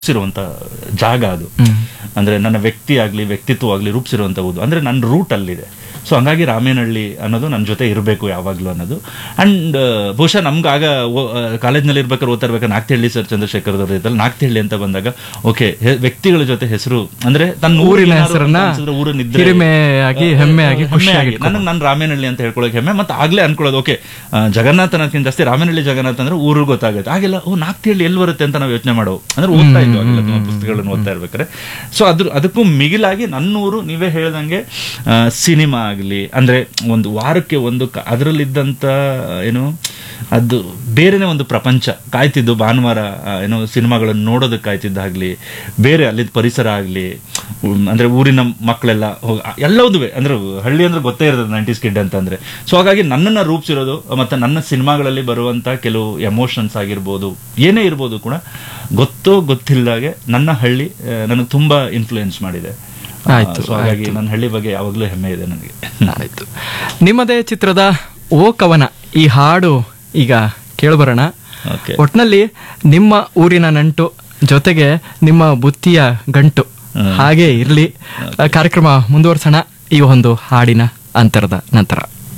ರೂಪಿಸಿರುವಂತ ಜಾಗ ಅದು ಅಂದ್ರೆ ನನ್ನ ವ್ಯಕ್ತಿ ಆಗ್ಲಿ ವ್ಯಕ್ತಿತ್ವ ಆಗ್ಲಿ ರೂಪಿಸಿರುವಂತ ಊರು ಅಂದ್ರೆ ನನ್ನ ರೂಟ್ ಅಲ್ಲಿದೆ ಸೊ ಹಂಗಾಗಿ ರಾಮೇನಹಳ್ಳಿ ಅನ್ನೋದು ನನ್ನ ಜೊತೆ ಇರಬೇಕು ಯಾವಾಗಲೂ ಅನ್ನೋದು ಅಂಡ್ ಬಹುಶಃ ನಮ್ಗೆ ಆಗ ಕಾಲೇಜ್ನಲ್ಲಿ ಇರ್ಬೇಕಾದ್ರೆ ಓದ್ತಾ ಇರ್ಬೇಕಾದ್ರೆ ನಾಗ್ತಿಹಳ್ಳಿ ಸರ್ ಚಂದ್ರಶೇಖರ್ ಅವ್ರ ಇದ್ದಲ್ಲಿ ನಾಗ್ತಿಹಳ್ಳಿ ಅಂತ ಬಂದಾಗ ಓಕೆ ವ್ಯಕ್ತಿಗಳ ಜೊತೆ ಹೆಸರು ಅಂದ್ರೆ ತನ್ನ ಊರಿನ ಹೆಸರನ್ನ ಊರನ್ನ ಹಿರಿಮೆಯಾಗಿ, ಹೆಮ್ಮೆಯಾಗಿ, ಖುಷಿಯಾಗಿ ನನಗೆ ನಾನು ರಾಮೇನಹಳ್ಳಿ ಅಂತ ಹೇಳ್ಕೊಳ್ಳೋಕೆ ಹೆಮ್ಮೆ ಮತ್ತೆ ಆಗ್ಲೇ ಅನ್ಕೊಳ್ಳೋದು ಓಕೆ ಜಗನ್ನಾಥ ಅನ್ನೋದಕ್ಕಿಂತ ಜಾಸ್ತಿ ರಾಮೇನಹಳ್ಳಿ ಜಗನ್ನಾಥ ಅಂದ್ರೆ ಊರು ಗೊತ್ತಾಗುತ್ತೆ ಹಾಗೆಲ್ಲ ಓ ನಾಗ್ತಿಹಳ್ಳಿ ಎಲ್ಲಿ ಬರುತ್ತೆ ಅಂತ ನಾವು ಯೋಚನೆ ಮಾಡೋ ಅಂದ್ರೆ ಓದ್ತಾ ಇದ್ವು ಆಗೆಲ್ಲ ತುಂಬ ಪುಸ್ತಕಗಳನ್ನು ಓದ್ತಾ ಇರ್ಬೇಕಾದ್ರೆ ಸೊ ಅದ್ರ ಅದಕ್ಕೂ ಮಿಗಿಲಾಗಿ ನನ್ನೂರು ನೀವೇ ಹೇಳ್ದಂಗೆ ಆ, ಸಿನಿಮಾ ಆಗಲಿ ಅಂದ್ರೆ ಒಂದು ವಾರಕ್ಕೆ ಒಂದು ಕ- ಅದರಲ್ಲಿದ್ದಂಥ ಏನು ಅದು ಬೇರೆನೇ ಒಂದು ಪ್ರಪಂಚ ಕಾಯ್ತಿದ್ದು ಭಾನುವಾರ ಆ, ಏನೋ ಸಿನಿಮಾಗಳನ್ನು ನೋಡೋದಕ್ಕೆ ಕಾಯ್ತಿದ್ದಾಗ್ಲಿ ಬೇರೆ ಅಲ್ಲಿದ್ದ ಪರಿಸರ ಆಗಲಿ ಅಂದ್ರೆ ಊರಿನ ಮಕ್ಕಳೆಲ್ಲ ಹೋಗಿ ಎಲ್ಲವುದುವೆ ಅಂದ್ರೆ ಹಳ್ಳಿ ಅಂದ್ರೆ ಗೊತ್ತೇ ಇರ್ತದೆ ನೈಂಟೀಸ್ ಕಿಡ್ ಅಂತಂದ್ರೆ ಸೊ ಹಾಗಾಗಿ ನನ್ನನ್ನು ರೂಪಿಸಿರೋದು ಮತ್ತೆ ನನ್ನ ಸಿನಿಮಾಗಳಲ್ಲಿ ಬರುವಂತ ಕೆಲವು ಎಮೋಷನ್ಸ್ ಆಗಿರ್ಬೋದು ಏನೇ ಇರ್ಬೋದು ಕೂಡ ಗೊತ್ತೋ ಗೊತ್ತಿಲ್ಲದಾಗೆ ನನ್ನ ಹಳ್ಳಿ ನನಗೆ ತುಂಬಾ ಇನ್ಫ್ಲೂಯೆನ್ಸ್ ಮಾಡಿದೆ ಆಯ್ತು, ಸೊ ಹಾಗಾಗಿ ನನ್ನ ಹಳ್ಳಿ ಬಗ್ಗೆ ಯಾವಾಗಲೂ ಹೆಮ್ಮೆ ಇದೆ ನನಗೆ ಆಯ್ತು ನಿಮ್ಮದೇ ಚಿತ್ರದ ಓ ಕವನ ಈ ಹಾಡು ಈಗ ಕೇಳ್ಬರೋಣ ಓಕೆ ಒಟ್ನಲ್ಲಿ ನಿಮ್ಮ ಊರಿನ ನಂಟು ಜೊತೆಗೆ ನಿಮ್ಮ ಬುತ್ತಿಯ ಗಂಟು ಹ್ಮ್. ಹಾಗೆ ಇರಲಿ ಕಾರ್ಯಕ್ರಮ ಮುಂದುವರ್ಸೋಣ ಈ ಒಂದು ಹಾಡಿನ ಅಂತರದ ನಂತರ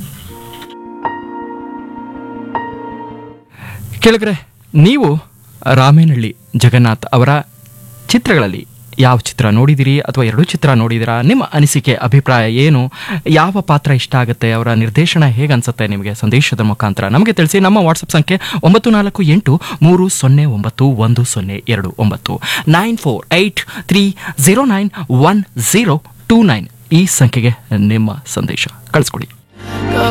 ಕೇಳಿದ್ರೆ ನೀವು ರಾಮೇನಹಳ್ಳಿ ಜಗನ್ನಾಥ್ ಅವರ ಚಿತ್ರಗಳಲ್ಲಿ ಯಾವ ಚಿತ್ರ ನೋಡಿದಿರಿ ಅಥವಾ ಎರಡು ಚಿತ್ರ ನೋಡಿದಿರಾ ನಿಮ್ಮ ಅನಿಸಿಕೆ ಅಭಿಪ್ರಾಯ ಏನು ಯಾವ ಪಾತ್ರ ಇಷ್ಟ ಆಗುತ್ತೆ ಅವರ ನಿರ್ದೇಶನ ಹೇಗೆ ಅನ್ಸುತ್ತೆ ನಿಮಗೆ ಸಂದೇಶದ ಮುಖಾಂತರ ನಮಗೆ ತಿಳಿಸಿ ನಮ್ಮ ವಾಟ್ಸಪ್ ಸಂಖ್ಯೆ ಒಂಬತ್ತು ನಾಲ್ಕು ಎಂಟು ಮೂರು ಸೊನ್ನೆ ಒಂಬತ್ತು ಒಂದು ಸೊನ್ನೆ ಎರಡು ಒಂಬತ್ತು nine four eight three zero nine one zero two nine ಈ ಸಂಖ್ಯೆಗೆ ನಿಮ್ಮ ಸಂದೇಶ ಕಳಿಸ್ಕೊಡಿ